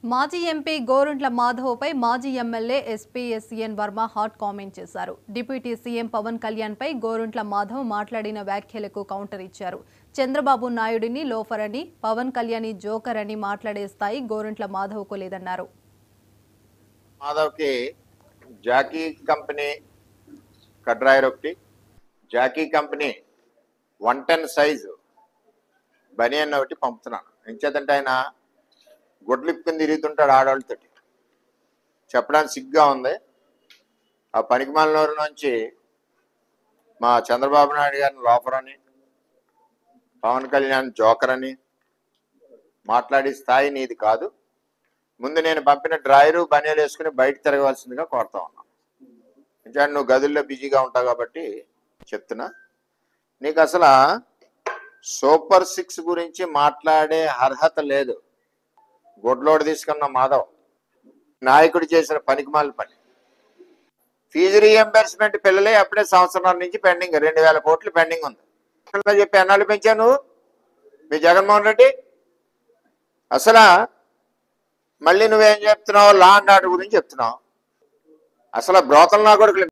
మాజీ ఎంపీ గోరుంట్ల మాధవ్పై మాజీ MLA SPSN Varma hot comment చేశారు డిప్యూటీ సీఎం పవన్ కళ్యాణ్ పై గోరుంట్ల మాధవ్ మాట్లాడిన వ్యాఖ్యలకు కౌంటర్ ఇచ్చారు చంద్రబాబు నాయుడిని లోఫర్ అని పవన్ కళ్యాణ్ జోకర్ అని మాట్లాడే స్థాయి గోరుంట్ల మాధవ్కు లేదన్నారు మాధవ్కి జాకీ కంపెనీ కడ్రాయర్ ఒకటి Jockey company one ten size బనియన్ ఒకటి పంపుతున్నాను ఎంచేతంటే ఆయన గుడ్లిప్పుకుని తిరుగుతుంటాడు ఆడవాళ్ళతోటి చెప్పడానికి సిగ్గా ఉంది ఆ పనికిమాలినూరు నుంచి మా చంద్రబాబు నాయుడు గారిని లోపర్ అని పవన్ కళ్యాణ్ జోకర్ అని మాట్లాడే స్థాయి నీది కాదు ముందు నేను పంపిన డ్రాయరు బనియాలు వేసుకుని బయట తిరగవలసిందిగా కోరుతా ఉన్నా ఎందుకంటే నువ్వు గదుల్లో బిజీగా ఉంటావు కాబట్టి చెప్తున్నా నీకు అసలు సూపర్ సిక్స్ గురించి మాట్లాడే అర్హత లేదు గొడ్లోడు తీసుకున్న మాధవ్ నాయకుడు చేసిన పనికిమాల పని ఫీజు రీఎంబర్స్మెంట్ పిల్లలే అప్పుడే సంవత్సరం నుంచి పెండింగ్ రెండు వేల కోట్లు పెండింగ్ ఉంది ఇలా చెప్పి ఎన్నాళ్ళు పెంచావు నువ్వు మీ జగన్మోహన్ రెడ్డి అసలు మళ్ళీ నువ్వేం చెప్తున్నావు లా అండ్ ఆర్డర్ గురించి చెప్తున్నావు అసలు బ్రోతల్ నా కొడుకులు